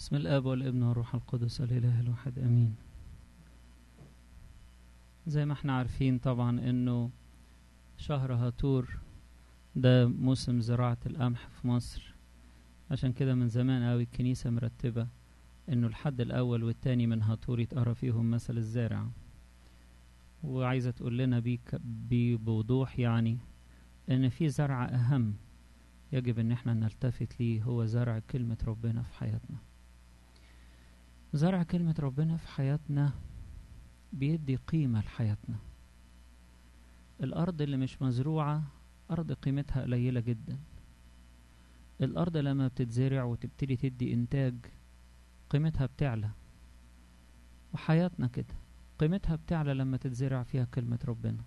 بسم الاب والابن والروح القدس الاله الواحد امين زي ما احنا عارفين طبعا انه شهر هاتور ده موسم زراعة القمح في مصر عشان كده من زمان قوي الكنيسة مرتبة انه الحد الاول والتاني من هاتور يتقرا فيهم مثل الزارع وعايزة تقول لنا بيك بوضوح يعني ان في زرع اهم يجب ان احنا نلتفت ليه هو زرع كلمة ربنا في حياتنا زرع كلمة ربنا في حياتنا بيدي قيمة لحياتنا الأرض اللي مش مزروعة أرض قيمتها قليلة جدا الأرض لما بتتزرع وتبتدي تدي إنتاج قيمتها بتعلى وحياتنا كده قيمتها بتعلى لما تتزرع فيها كلمة ربنا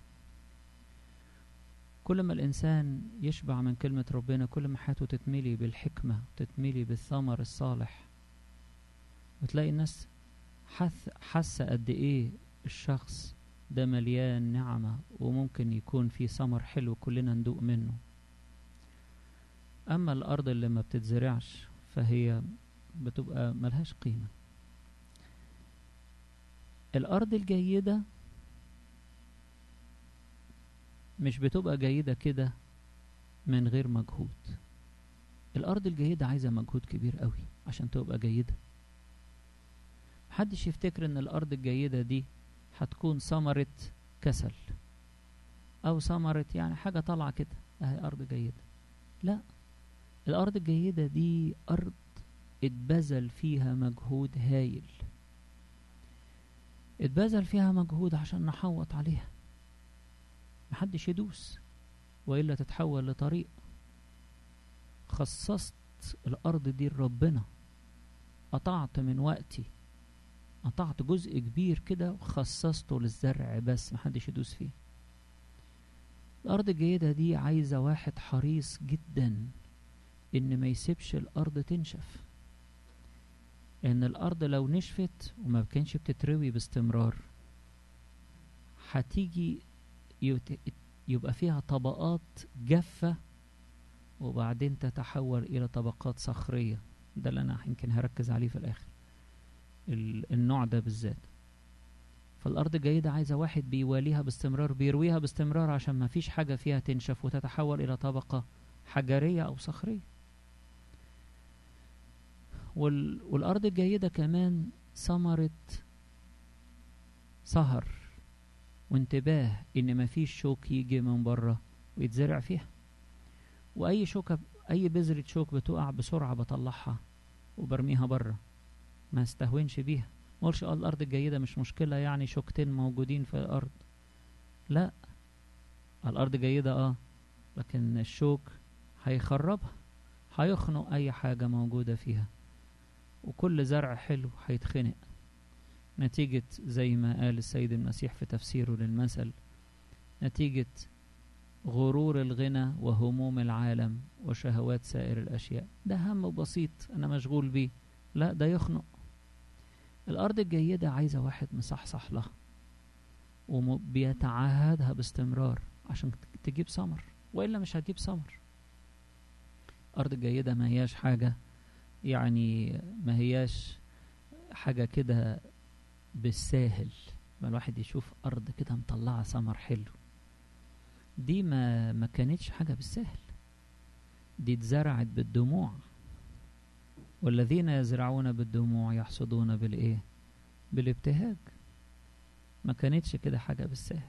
كل ما الإنسان يشبع من كلمة ربنا كل ما حياته تتملي بالحكمة تتملي بالثمر الصالح وتلاقي الناس حاسة قد إيه الشخص ده مليان نعمة وممكن يكون فيه ثمر حلو كلنا ندوق منه أما الأرض اللي ما بتتزرعش فهي بتبقى ملهاش قيمة الأرض الجيدة مش بتبقى جيدة كده من غير مجهود الأرض الجيدة عايزة مجهود كبير قوي عشان تبقى جيدة محدش يفتكر ان الأرض الجيدة دي هتكون ثمرة كسل أو ثمرة يعني حاجة طالعة كده أهي أرض جيدة لا الأرض الجيدة دي أرض اتبذل فيها مجهود هايل اتبذل فيها مجهود عشان نحوط عليها محدش يدوس وإلا تتحول لطريق خصصت الأرض دي لربنا قطعت من وقتي قطعت جزء كبير كده وخصصته للزرع بس محدش يدوس فيه الأرض الجيدة دي عايزة واحد حريص جدا إن ما يسيبش الأرض تنشف إن الأرض لو نشفت وما كانش بتتروي باستمرار هتيجي يبقى فيها طبقات جافة وبعدين تتحول إلى طبقات صخرية ده اللي أنا يمكن هركز عليه في الآخر النوع ده بالذات فالأرض الجيدة عايزة واحد بيواليها باستمرار بيرويها باستمرار عشان ما فيش حاجة فيها تنشف وتتحول إلى طبقة حجرية أو صخرية وال... والأرض الجيدة كمان ثمرة سهر وانتباه إن ما فيش شوك يجي من بره ويتزرع فيها وأي شوكة أي بذرة شوك بتقع بسرعة بطلعها وبرميها بره ما استهونش بيها ما قولش اه الارض الجيده مش مشكله يعني شوكتين موجودين في الارض لا الارض جيده اه لكن الشوك هيخربها هيخنق اي حاجه موجوده فيها وكل زرع حلو هيتخنق نتيجة زي ما قال السيد المسيح في تفسيره للمثل نتيجة غرور الغنى وهموم العالم وشهوات سائر الأشياء ده هم بسيط أنا مشغول بيه لا ده يخنق الأرض الجيدة عايزة واحد مصحصح لها وبيتعهدها باستمرار عشان تجيب ثمر وإلا مش هتجيب ثمر أرض جيدة ما هياش حاجة يعني ما هياش حاجة كده بالساهل ما الواحد يشوف أرض كده مطلعة ثمر حلو دي ما ما كانتش حاجة بالساهل دي اتزرعت بالدموع والذين يزرعون بالدموع يحصدون بالايه بالابتهاج ما كانتش كده حاجة بالسهل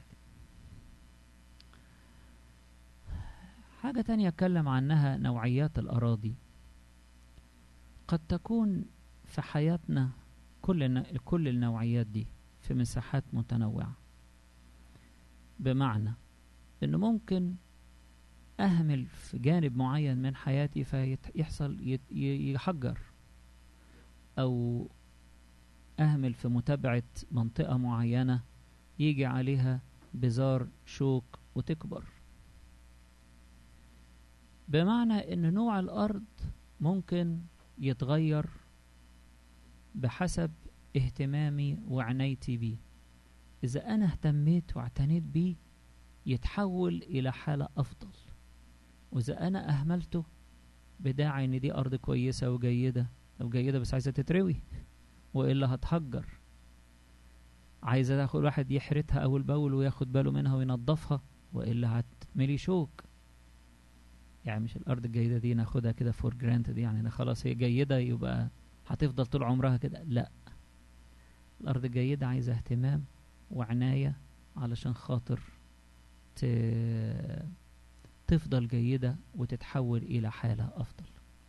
حاجة تانية اتكلم عنها نوعيات الأراضي قد تكون في حياتنا كل كل النوعيات دي في مساحات متنوعة بمعنى انه ممكن اهمل في جانب معين من حياتي فيحصل يحجر او اهمل في متابعة منطقة معينة يجي عليها بزار شوك وتكبر بمعنى ان نوع الارض ممكن يتغير بحسب اهتمامي وعنايتي بيه اذا انا اهتميت واعتنيت بيه يتحول الى حالة افضل واذا انا اهملته بداعي ان دي ارض كويسة وجيدة طب جيدة بس عايزة تتروي وإلا هتهجر عايزة تاخد واحد يحرتها أول بأول وياخد باله منها وينظفها وإلا هتملي شوك يعني مش الأرض الجيدة دي ناخدها كده فور جرانتد يعني خلاص هي جيدة يبقى هتفضل طول عمرها كده لا الأرض الجيدة عايزة اهتمام وعناية علشان خاطر ت... تفضل جيدة وتتحول إلى حالة أفضل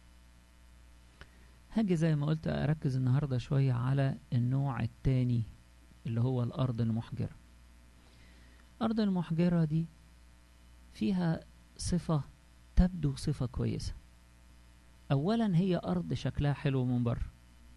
هاجي زي ما قلت أركز النهاردة شوية على النوع التاني اللي هو الأرض المحجرة الأرض المحجرة دي فيها صفة تبدو صفة كويسة أولا هي أرض شكلها حلو من بره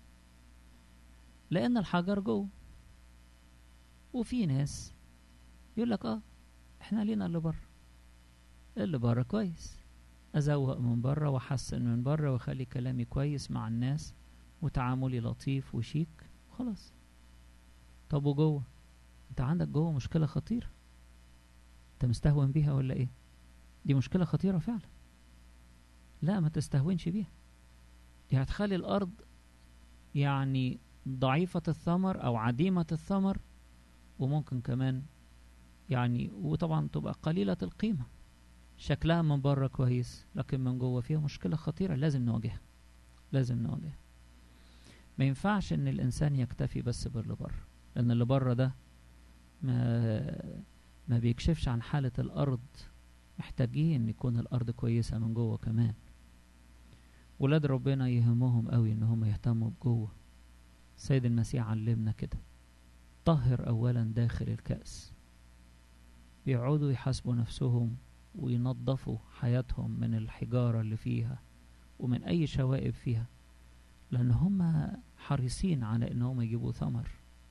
لأن الحجر جوه وفي ناس يقول لك اه احنا لينا اللي بره اللي بره كويس ازوق من بره واحسن من بره واخلي كلامي كويس مع الناس وتعاملي لطيف وشيك خلاص طب وجوه انت عندك جوه مشكله خطيره انت مستهون بيها ولا ايه دي مشكله خطيره فعلا لا ما تستهونش بيها دي هتخلي الارض يعني ضعيفه الثمر او عديمه الثمر وممكن كمان يعني وطبعا تبقى قليلة القيمة شكلها من بره كويس لكن من جوه فيها مشكلة خطيرة لازم نواجهها لازم نواجهها ما ينفعش ان الانسان يكتفي بس باللي بره لان اللي بره ده ما ما بيكشفش عن حالة الارض محتاجين ان يكون الارض كويسة من جوه كمان ولاد ربنا يهمهم قوي ان هم يهتموا بجوه سيد المسيح علمنا كده طهر اولا داخل الكأس بيقعدوا يحاسبوا نفسهم وينظفوا حياتهم من الحجارة اللي فيها ومن أي شوائب فيها لأن هم حريصين على إنهم يجيبوا ثمر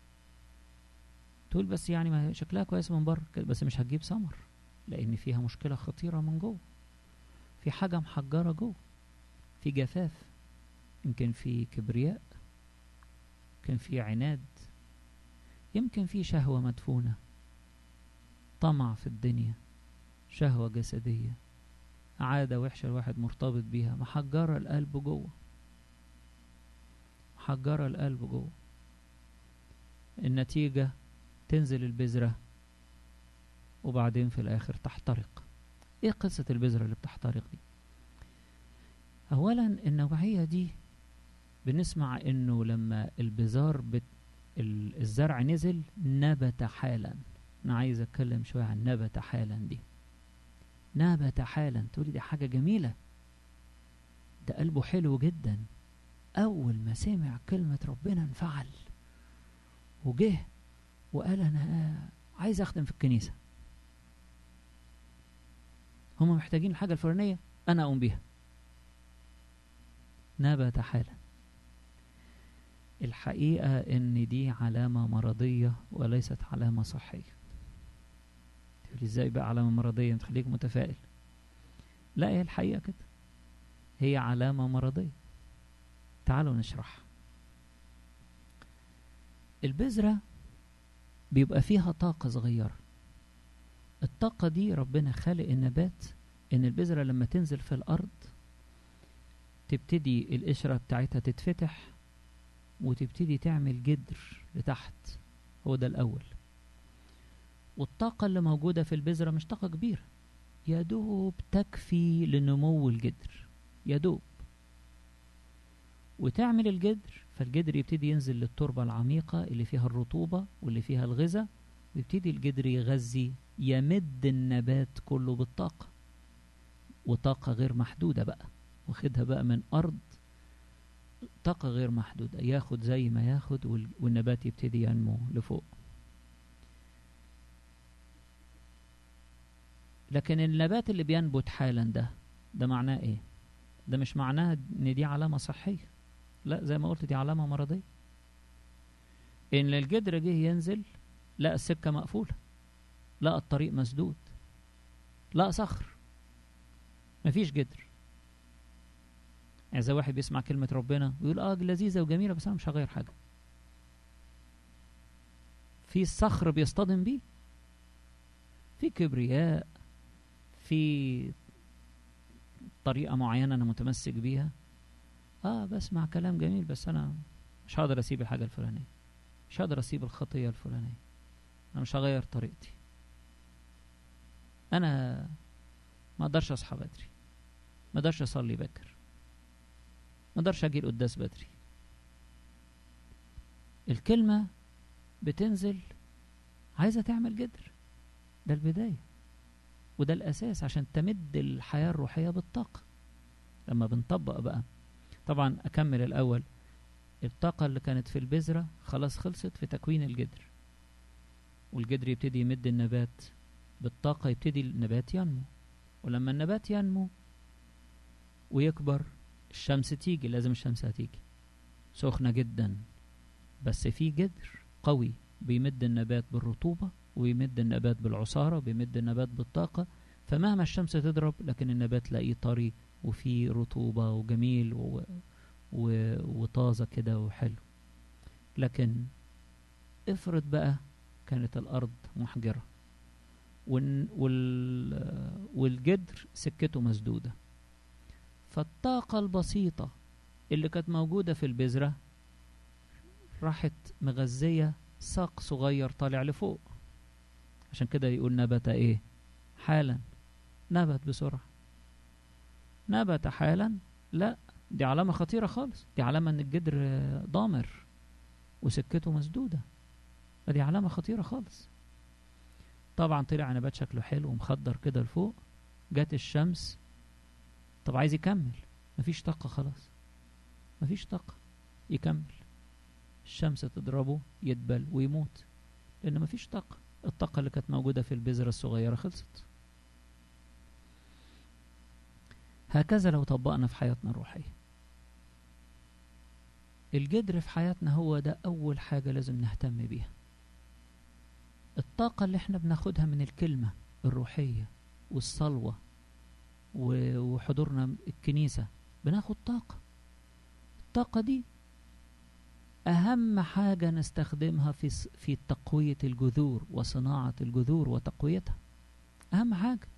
تقول بس يعني ما شكلها كويس من بره بس مش هتجيب ثمر لأن فيها مشكلة خطيرة من جوه في حاجة محجرة جوه في جفاف يمكن في كبرياء يمكن في عناد يمكن في شهوة مدفونة طمع في الدنيا شهوة جسدية عادة وحشة الواحد مرتبط بيها محجرة القلب جوه محجرة القلب جوه النتيجة تنزل البذرة وبعدين في الآخر تحترق ايه قصة البذرة اللي بتحترق دي أولا النوعية دي بنسمع انه لما البذار بت الزرع نزل نبت حالا انا عايز اتكلم شويه عن نبت حالا دي نبت حالا تقولي دي حاجه جميله ده قلبه حلو جدا اول ما سمع كلمه ربنا انفعل وجه وقال انا عايز اخدم في الكنيسه هم محتاجين الحاجه الفلانيه انا اقوم بيها نبت حالا الحقيقة إن دي علامة مرضية وليست علامة صحية تقول إزاي بقى علامة مرضية تخليك متفائل لا هي الحقيقة كده هي علامة مرضية تعالوا نشرح البذرة بيبقى فيها طاقة صغيرة الطاقة دي ربنا خالق النبات إن البذرة لما تنزل في الأرض تبتدي القشرة بتاعتها تتفتح وتبتدي تعمل جدر لتحت هو ده الأول والطاقة اللي موجودة في البذرة مش طاقة كبيرة يا دوب تكفي لنمو الجدر يا دوب وتعمل الجدر فالجدر يبتدي ينزل للتربة العميقة اللي فيها الرطوبة واللي فيها الغذاء ويبتدي الجدر يغذي يمد النبات كله بالطاقة وطاقة غير محدودة بقى واخدها بقى من أرض طاقة غير محدودة ياخد زي ما ياخد والنبات يبتدي ينمو لفوق لكن النبات اللي بينبت حالا ده ده معناه ايه ده مش معناه ان دي علامة صحية لا زي ما قلت دي علامة مرضية ان الجدر جه ينزل لا السكة مقفولة لا الطريق مسدود لا صخر مفيش جدر يعني زي واحد بيسمع كلمة ربنا ويقول اه لذيذة وجميلة بس أنا مش هغير حاجة في الصخر بيصطدم بيه في كبرياء في طريقة معينة أنا متمسك بيها اه بسمع كلام جميل بس انا مش هقدر اسيب الحاجة الفلانية مش هقدر اسيب الخطية الفلانية انا مش هغير طريقتي انا ما اقدرش اصحى بدري ما اقدرش اصلي بكر ما اقدرش اجي القداس بدري الكلمة بتنزل عايزة تعمل جدر ده البداية وده الأساس عشان تمد الحياة الروحية بالطاقة لما بنطبق بقى طبعا أكمل الأول الطاقة اللي كانت في البذرة خلاص خلصت في تكوين الجدر والجدر يبتدي يمد النبات بالطاقة يبتدي النبات ينمو ولما النبات ينمو ويكبر الشمس تيجي لازم الشمس هتيجي سخنة جدا بس في جدر قوي بيمد النبات بالرطوبة ويمد النبات بالعصارة وبيمد النبات بالطاقة فمهما الشمس تضرب لكن النبات تلاقيه طري وفيه رطوبة وجميل و... و... وطازة كده وحلو لكن افرض بقى كانت الأرض محجرة وال... وال... والجدر سكته مسدودة فالطاقة البسيطة اللي كانت موجودة في البذرة راحت مغذية ساق صغير طالع لفوق عشان كده يقول نبت ايه حالا نبت بسرعة نبت حالا لا دي علامة خطيرة خالص دي علامة ان الجدر ضامر وسكته مسدودة دي علامة خطيرة خالص طبعا طلع نبات شكله حلو ومخضر كده لفوق جت الشمس طب عايز يكمل مفيش طاقة خلاص مفيش طاقة يكمل الشمس تضربه يدبل ويموت لأن مفيش طاقة الطاقة اللي كانت موجودة في البذرة الصغيرة خلصت هكذا لو طبقنا في حياتنا الروحية الجدر في حياتنا هو ده أول حاجة لازم نهتم بيها الطاقة اللي احنا بناخدها من الكلمة الروحية والصلوة وحضورنا الكنيسة بناخد طاقة الطاقة دي أهم حاجة نستخدمها في في تقوية الجذور وصناعة الجذور وتقويتها أهم حاجة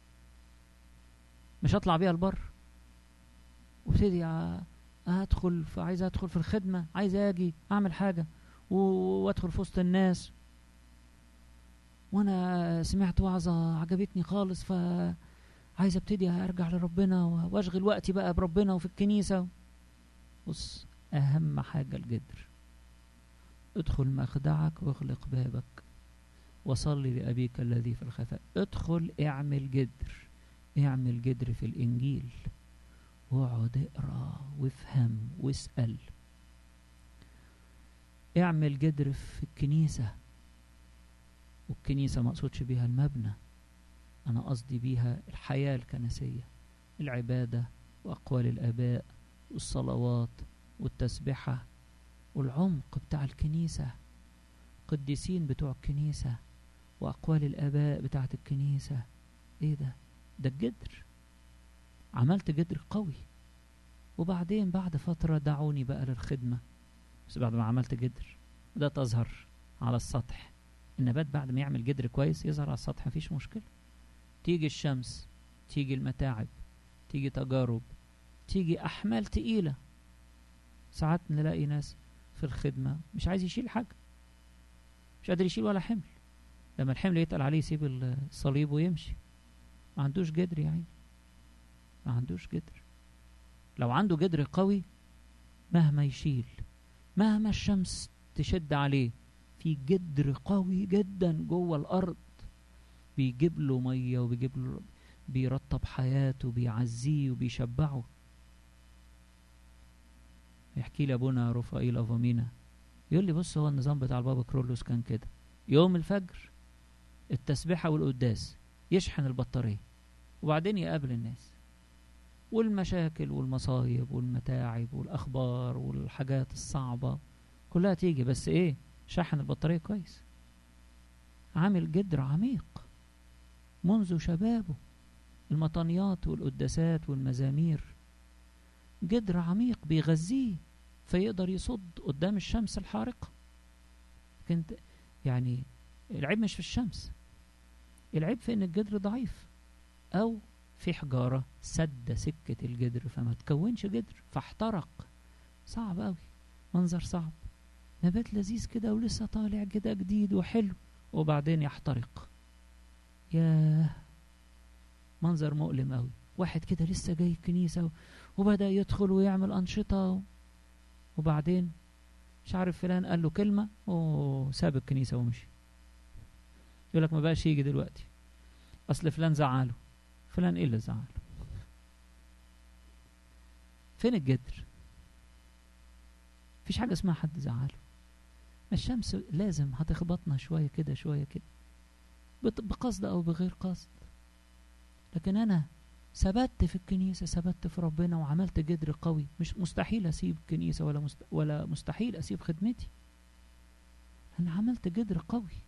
مش هطلع بيها البر وابتدي أدخل عايز أدخل في الخدمة عايز أجي أعمل حاجة وأدخل في وسط الناس وأنا سمعت وعظة عجبتني خالص ف عايز ابتدي ارجع لربنا واشغل وقتي بقى بربنا وفي الكنيسه بص اهم حاجه الجدر ادخل مخدعك واغلق بابك وصلي لابيك الذي في الخفاء ادخل اعمل جدر اعمل جدر في الانجيل واقعد اقرا وافهم واسال اعمل جدر في الكنيسه والكنيسه ما اقصدش بيها المبنى أنا قصدي بيها الحياة الكنسية العبادة وأقوال الآباء والصلوات والتسبحة والعمق بتاع الكنيسة قديسين بتوع الكنيسة وأقوال الآباء بتاعت الكنيسة إيه ده؟ ده الجدر عملت جدر قوي وبعدين بعد فترة دعوني بقى للخدمة بس بعد ما عملت جدر بدأت تظهر على السطح النبات بعد ما يعمل جدر كويس يظهر على السطح مفيش مشكلة تيجي الشمس تيجي المتاعب تيجي تجارب تيجي أحمال تقيلة ساعات نلاقي ناس في الخدمة مش عايز يشيل حاجة مش قادر يشيل ولا حمل لما الحمل يتقل عليه يسيب الصليب ويمشي ما عندوش جدر يعني ما عندوش جدر لو عنده جدر قوي مهما يشيل مهما الشمس تشد عليه في جدر قوي جدا جوه الأرض بيجيب له ميه وبيجيب له بيرطب حياته بيعزيه وبيشبعه يحكي لي ابونا رفائيل افامينا يقول لي بص هو النظام بتاع البابا كرولوس كان كده يوم الفجر التسبيحة والقداس يشحن البطارية وبعدين يقابل الناس والمشاكل والمصايب والمتاعب والأخبار والحاجات الصعبة كلها تيجي بس إيه شحن البطارية كويس عامل جدر عميق منذ شبابه المطانيات والقداسات والمزامير جدر عميق بيغذيه فيقدر يصد قدام الشمس الحارقة كنت يعني العيب مش في الشمس العيب في ان الجدر ضعيف او في حجارة سد سكة الجدر فما تكونش جدر فاحترق صعب قوي منظر صعب نبات لذيذ كده ولسه طالع كده جديد وحلو وبعدين يحترق ياه منظر مؤلم قوي واحد كده لسه جاي الكنيسة وبدأ يدخل ويعمل أنشطة وبعدين مش عارف فلان قال له كلمة وساب الكنيسة ومشي يقول لك ما بقاش يجي دلوقتي أصل فلان زعله فلان إيه اللي زعله فين الجدر مفيش حاجة اسمها حد زعله الشمس لازم هتخبطنا شوية كده شوية كده بقصد أو بغير قصد لكن أنا ثبت في الكنيسة ثبت في ربنا وعملت جدر قوي مش مستحيل أسيب الكنيسة ولا مست... ولا مستحيل أسيب خدمتي أنا عملت جدر قوي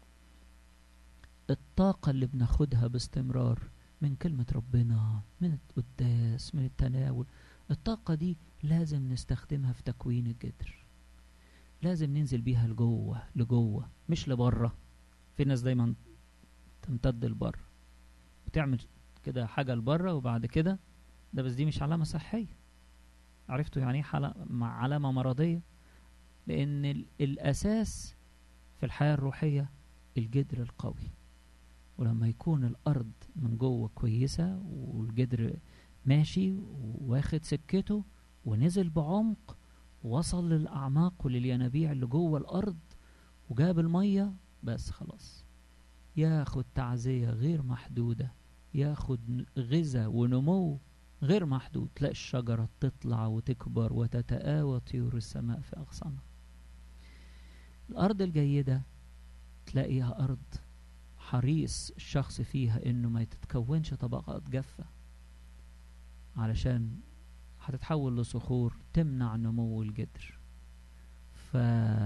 الطاقة اللي بناخدها باستمرار من كلمة ربنا من القداس من التناول الطاقة دي لازم نستخدمها في تكوين الجدر لازم ننزل بيها لجوه لجوه مش لبره في ناس دايما تمتد لبره وتعمل كده حاجة لبره وبعد كده ده بس دي مش علامة صحية عرفتوا يعني ايه علامة مرضية لأن الأساس في الحياة الروحية الجدر القوي ولما يكون الأرض من جوه كويسة والجدر ماشي واخد سكته ونزل بعمق وصل للأعماق وللينابيع اللي جوه الأرض وجاب المية بس خلاص ياخد تعزية غير محدودة ياخد غذاء ونمو غير محدود تلاقي الشجرة تطلع وتكبر وتتآوى طيور السماء في أغصانها الأرض الجيدة تلاقيها أرض حريص الشخص فيها إنه ما تتكونش طبقات جافة علشان هتتحول لصخور تمنع نمو الجدر ف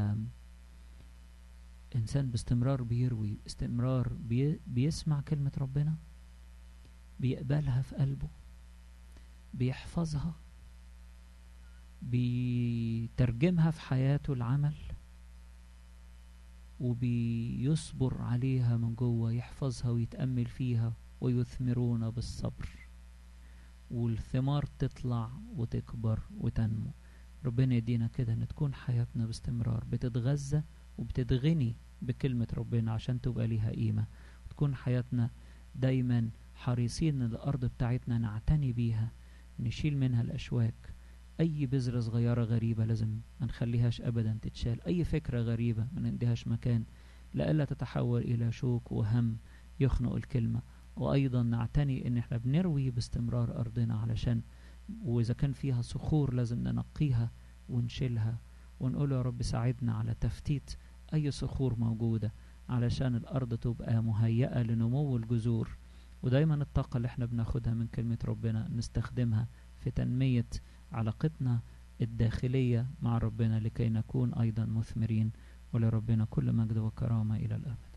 إنسان باستمرار بيروي باستمرار بي بيسمع كلمة ربنا بيقبلها في قلبه بيحفظها بيترجمها في حياته العمل وبيصبر عليها من جوه يحفظها ويتأمل فيها ويثمرون بالصبر والثمار تطلع وتكبر وتنمو ربنا يدينا كده ان تكون حياتنا باستمرار بتتغذى وبتتغني بكلمة ربنا عشان تبقى ليها قيمة وتكون حياتنا دايما حريصين الأرض بتاعتنا نعتني بيها نشيل منها الأشواك أي بذرة صغيرة غريبة لازم ما نخليهاش أبدا تتشال أي فكرة غريبة ما نديهاش مكان لألا تتحول إلى شوك وهم يخنق الكلمة وأيضا نعتني إن احنا بنروي باستمرار أرضنا علشان وإذا كان فيها صخور لازم ننقيها ونشيلها ونقول يا رب ساعدنا على تفتيت أي صخور موجودة علشان الأرض تبقى مهيئة لنمو الجذور ودايما الطاقة اللي احنا بناخدها من كلمة ربنا نستخدمها في تنمية علاقتنا الداخلية مع ربنا لكي نكون أيضا مثمرين ولربنا كل مجد وكرامة إلى الأبد